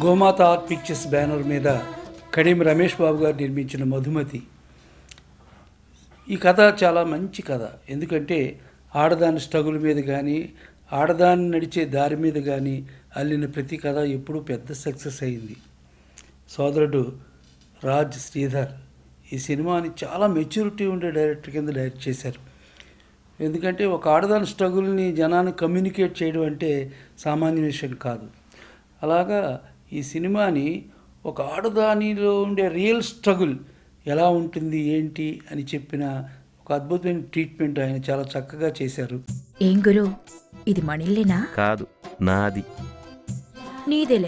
గోమాత art pictures banner మీద కడియం రమేష్ బాబు గారు నిర్మించిన మధుమతి ఈ కథ చాలా మంచి కథ ఎందుకంటే ఆడదాని స్ట్రగుల్ మీద కానీ ఆడదాన్ని నడిచే దారి మీద కానీ అల్లిన ప్రతి కథ ఎప్పుడూ పెద్ద సక్సెస్ అయింది సోదరుడు రాజ్ శ్రీధర్ ఈ సినిమాని చాలా మెచ్యూరిటీ ఉండే డైరెక్టర్ కింద డైరెక్ట్ చేశారు ఎందుకంటే ఒక ఆడదాని స్ట్రగుల్ని జనానికి కమ్యూనికేట్ చేయడం అంటే సామాన్య విషయం కాదు అలాగా ఈ సినిమాని ఒక ఆడదానిలో ఉండే రియల్ స్ట్రగుల్ ఎలా ఉంటుంది ఏంటి అని చెప్పిన ఒక అద్భుతమైన ట్రీట్మెంట్ ఆయన చాలా చక్కగా చేశారు ఏం గురు ఇది మణిల్లేనా కాదు నాది నీదేలే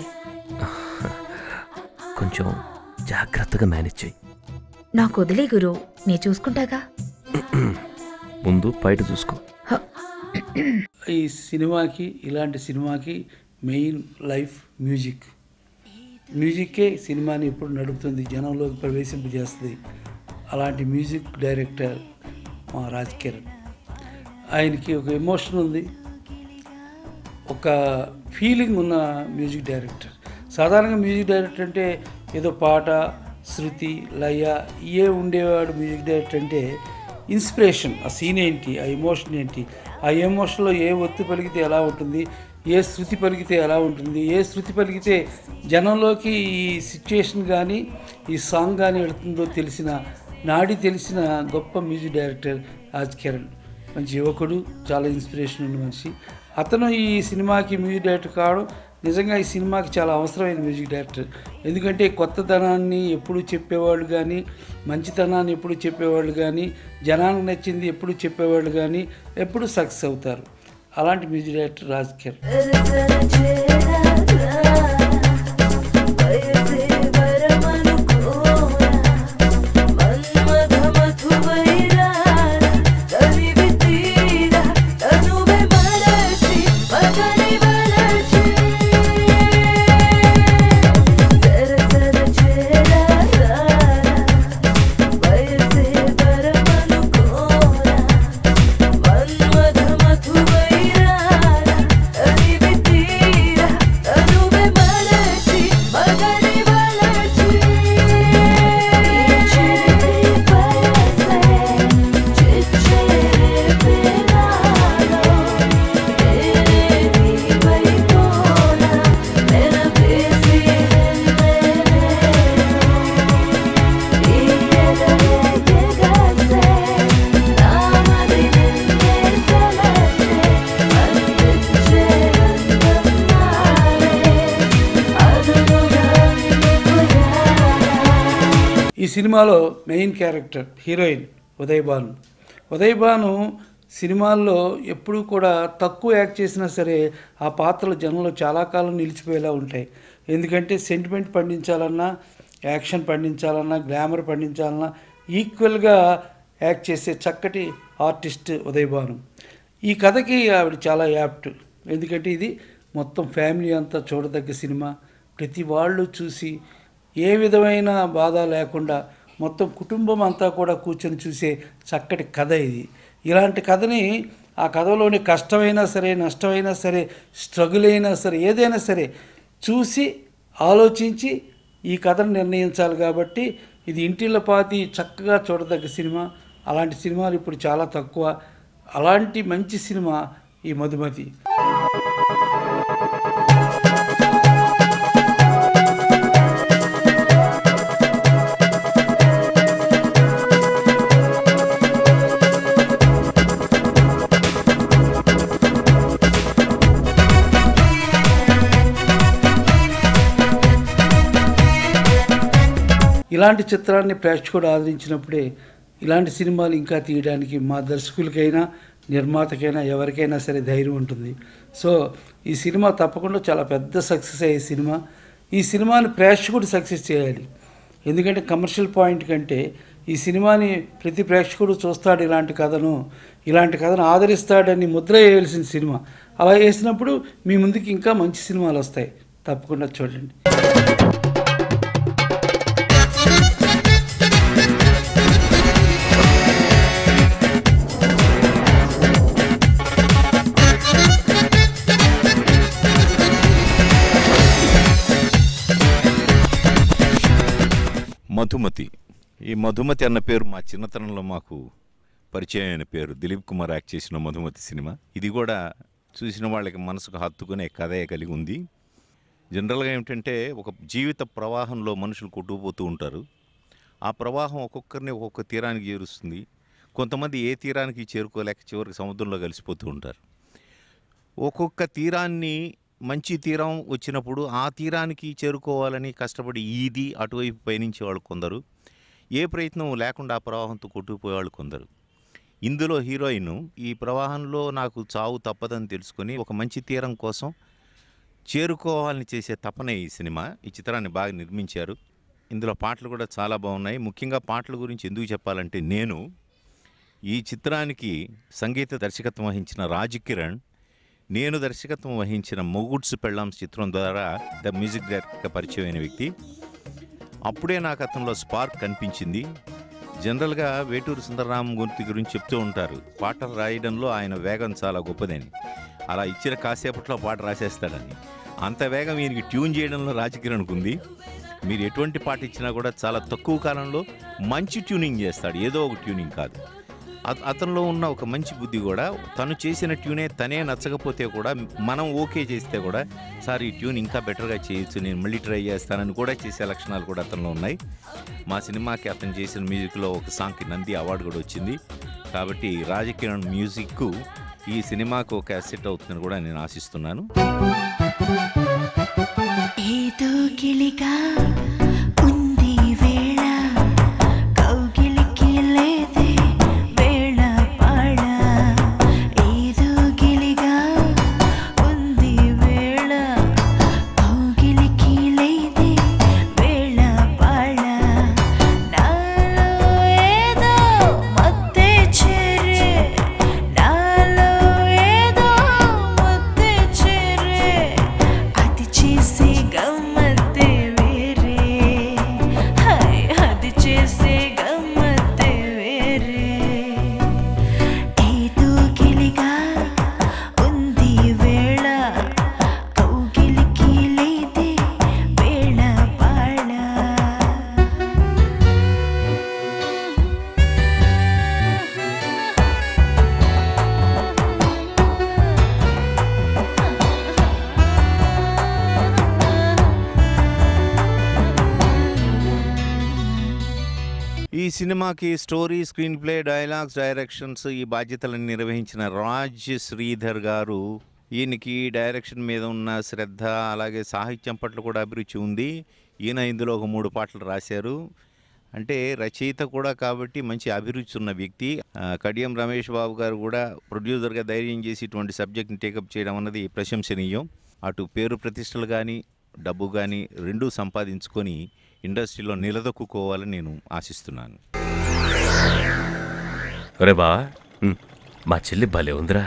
కొంచెం జాగ్రత్తగా మేనేజ్ చేయి నాకు వదిలే గురు నే చూసుకుంటాగా ముందు బయట చూసుకో హ, ఈ సినిమాకి ఇలాంటి సినిమాకి మెయిన్ లైఫ్ మ్యూజిక్ మ్యూజిక్కే సినిమాని ఎప్పుడు నడుపుతుంది జనంలోకి ప్రవేశింపజేస్తుంది అలాంటి మ్యూజిక్ డైరెక్టర్ మా రాజ్ కిరణ్ ఆయనకి ఒక ఎమోషన్ ఉంది ఒక ఫీలింగ్ ఉన్న మ్యూజిక్ డైరెక్టర్ సాధారణంగా మ్యూజిక్ డైరెక్టర్ అంటే ఏదో పాట శృతి లయ ఇయే ఉండేవాడు మ్యూజిక్ డైరెక్టర్ అంటే ఇన్స్పిరేషన్ ఆ సీన్ ఏంటి ఆ ఎమోషన్ ఏంటి ఆ ఎమోషన్లో ఏ ఒత్తి పలికితే ఎలా ఉంటుంది ఏ శృతి పలికితే ఎలా ఉంటుంది ఏ శృతి పలికితే జనంలోకి ఈ సిచ్యుయేషన్ కానీ ఈ సాంగ్ కానీ వెళుతుందో తెలిసిన నాడి తెలిసిన గొప్ప మ్యూజిక్ డైరెక్టర్ రాజ్ కిరణ్ మంచి యువకుడు చాలా ఇన్స్పిరేషన్ ఉన్న మనిషి అతను ఈ సినిమాకి మ్యూజిక్ డైరెక్టర్ కావడం నిజంగా ఈ సినిమాకి చాలా అవసరమైన మ్యూజిక్ డైరెక్టర్ ఎందుకంటే కొత్తదనాన్ని ఎప్పుడు చెప్పేవాళ్ళు కానీ మంచితనాన్ని ఎప్పుడు చెప్పేవాళ్ళు కానీ జనానికి నచ్చింది ఎప్పుడు చెప్పేవాళ్ళు కానీ ఎప్పుడు సక్సెస్ అవుతారు అలాంటి మ్యూజిక్ డైరెక్టర్ రాజ్ కిరణ్ ఈ సినిమాలో main character heroine Uday Bhanu Uday Bhanu సినిమాల్లో ఎప్పుడూ కూడా తక్కువ యాక్ట్ చేసినా సరే ఆ పాత్రలు జనంలో చాలా కాలం నిలిచిపోయేలా ఉంటాయి ఎందుకంటే సెంటిమెంట్ పండించాలన్నా యాక్షన్ పండించాలన్నా గ్లామర్ పండించాలన్నా ఈక్వల్గా యాక్ట్ చేసే చక్కటి ఆర్టిస్ట్ ఉదయ్ భాను ఈ కథకి ఆవిడ చాలా యాప్ట్ ఎందుకంటే ఇది మొత్తం ఫ్యామిలీ అంతా చూడదగ్గ సినిమా ప్రతి వాళ్ళు చూసి ఏ విధమైన బాధ లేకుండా మొత్తం కుటుంబం అంతా కూడా కూర్చొని చూసే చక్కటి కథ ఇది ఇలాంటి కథని ఆ కథలోని కష్టమైనా సరే నష్టమైనా సరే స్ట్రగుల్ అయినా సరే ఏదైనా సరే చూసి ఆలోచించి ఈ కథను నిర్ణయించాలి కాబట్టి ఇది ఇంటిళ్ళ పాతి చక్కగా చూడదగ్గ సినిమా అలాంటి సినిమాలు ఇప్పుడు చాలా తక్కువ అలాంటి మంచి సినిమా ఈ మధుమతి ఇలాంటి చిత్రాన్ని ప్రేక్షకుడు ఆదరించినప్పుడే ఇలాంటి సినిమాలు ఇంకా తీయడానికి మా దర్శకులకైనా నిర్మాతకైనా ఎవరికైనా సరే ధైర్యం ఉంటుంది సో ఈ సినిమా తప్పకుండా చాలా పెద్ద సక్సెస్ అయ్యే సినిమా ఈ సినిమాని ప్రేక్షకుడు సక్సెస్ చేయాలి ఎందుకంటే కమర్షియల్ పాయింట్ కంటే ఈ సినిమాని ప్రతి ప్రేక్షకుడు చూస్తాడు ఇలాంటి కథను ఇలాంటి కథను ఆదరిస్తాడని ముద్ర వేయాల్సిన సినిమా అలా వేసినప్పుడు మీ ముందుకి ఇంకా మంచి సినిమాలు వస్తాయి తప్పకుండా చూడండి మధుమతి ఈ మధుమతి అన్న పేరు మా చిన్నతనంలో మాకు పరిచయం అయిన పేరు దిలీప్ కుమార్ యాక్ట్ చేసిన మధుమతి సినిమా ఇది కూడా చూసిన వాళ్ళకి మనసుకు హత్తుకునే కథే కలిగి ఉంది జనరల్గా ఏమిటంటే ఒక జీవిత ప్రవాహంలో మనుషులు కొట్టుకుపోతూ ఉంటారు ఆ ప్రవాహం ఒక్కొక్కరిని ఒక్కొక్క తీరానికి చేరుస్తుంది కొంతమంది ఏ తీరానికి చేరుకోలేక చివరికి సముద్రంలో కలిసిపోతూ ఉంటారు ఒక్కొక్క తీరాన్ని మంచి తీరం వచ్చినప్పుడు ఆ తీరానికి చేరుకోవాలని కష్టపడి ఈది అటువైపు పయనించే వాళ్ళు కొందరు ఏ ప్రయత్నం లేకుండా ఆ ప్రవాహంతో కొట్టుకుపోయేవాళ్ళు కొందరు ఇందులో హీరోయిన్ ఈ ప్రవాహంలో నాకు చావు తప్పదని తెలుసుకొని ఒక మంచి తీరం కోసం చేరుకోవాలని చేసే తపనే ఈ సినిమా ఈ చిత్రాన్ని బాగా నిర్మించారు ఇందులో పాటలు కూడా చాలా బాగున్నాయి ముఖ్యంగా పాటల గురించి ఎందుకు చెప్పాలంటే నేను ఈ చిత్రానికి సంగీత దర్శకత్వం వహించిన రాజ్ కిరణ్ నేను దర్శకత్వం వహించిన మొగుడ్స్ పెళ్ళాంస్ చిత్రం ద్వారా ద మ్యూజిక్ డైరెక్టర్గా పరిచయం అయిన వ్యక్తి అప్పుడే నాకు అతనిలో స్పార్క్ కనిపించింది జనరల్గా వేటూరు సుందరరామమూర్తి గురించి చెప్తూ ఉంటారు పాటలు రాయడంలో ఆయన వేగం చాలా గొప్పదని అలా ఇచ్చిన కాసేపట్లో పాట రాసేస్తాడని అంత వేగం ఈయనకి ట్యూన్ చేయడంలో రాజకిరణ్కు ఉంది మీరు ఎటువంటి పాట ఇచ్చినా కూడా చాలా తక్కువ కాలంలో మంచి ట్యూనింగ్ చేస్తాడు ఏదో ఒక ట్యూనింగ్ కాదు అత- అతనిలో ఉన్న ఒక మంచి బుద్ధి కూడా తను చేసిన ట్యూనే తనే నచ్చకపోతే కూడా మనం ఓకే చేస్తే కూడా సార్ ఈ ట్యూన్ ఇంకా బెటర్గా చేయొచ్చు నేను మళ్ళీ ట్రై చేస్తానని కూడా చేసే లక్షణాలు కూడా అతనిలో ఉన్నాయి మా సినిమాకి అతను చేసిన మ్యూజిక్లో ఒక సాంగ్కి నంది అవార్డు కూడా వచ్చింది కాబట్టి రాజకిరణ్ మ్యూజిక్ ఈ సినిమాకు ఒక అసెట్ అవుతుందని కూడా నేను ఆశిస్తున్నాను ఏదో గిలిగా ఉంది వేళ కౌగిలికి లేదే వేళ పాడ ఏదో గిలిగా ఉంది వేళ కౌగిలికి లేదే వేళ పాడ నాలో ఏదో మత్తే చేరే నాలో ఏదో మత్తే చేరే అది చేసే గమ్మత్తే వేరే హాయ్ అది చేసే గమ్మత్తే వేరే ఏదో గిలిగా ఉంది వేళ కౌగిలికి లేదే వేళ పాడ ఈ సినిమాకి story screenplay dialogues directions ఈ బాధ్యతలను నిర్వహించిన రాజ్ శ్రీధర్ గారు ఈయనకి డైరెక్షన్ మీద ఉన్న శ్రద్ధ అలాగే సాహిత్యం పట్ల కూడా అభిరుచి ఉంది ఈయన ఇందులో ఒక మూడు పాటలు రాశారు అంటే రచయిత కూడా కాబట్టి మంచి అభిరుచి ఉన్న వ్యక్తి ఆ, కడియం రమేష్ బాబు గారు కూడా ప్రొడ్యూసర్గా ధైర్యం చేసి ఇటువంటి సబ్జెక్ట్ని టేకప్ చేయడం అన్నది ప్రశంసనీయం అటు పేరు ప్రతిష్టలు కానీ డబ్బు కానీ రెండూ సంపాదించుకొని ఇండస్ట్రీలో నిలదొక్కుకోవాలని నేను ఆశిస్తున్నాను ఒరే బా మా చెల్లి భలే ఉందిరా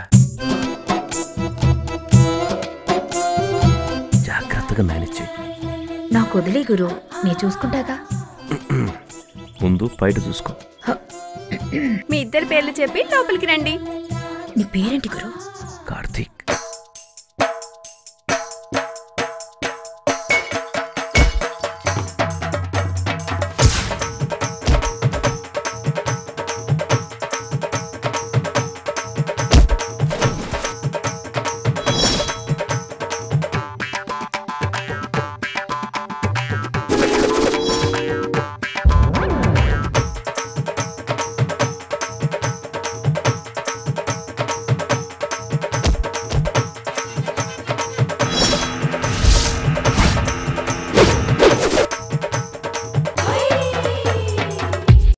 జాగ్రత్తగా మేనేజ్ చెయ్యి నాకు వదిలే గురు నీ చూసుకుంటాగా ముందు బయట చూసుకో మీ ఇద్దరి పేర్లు చెప్పి లోపలికి రండి నీ పేరేంటి గురు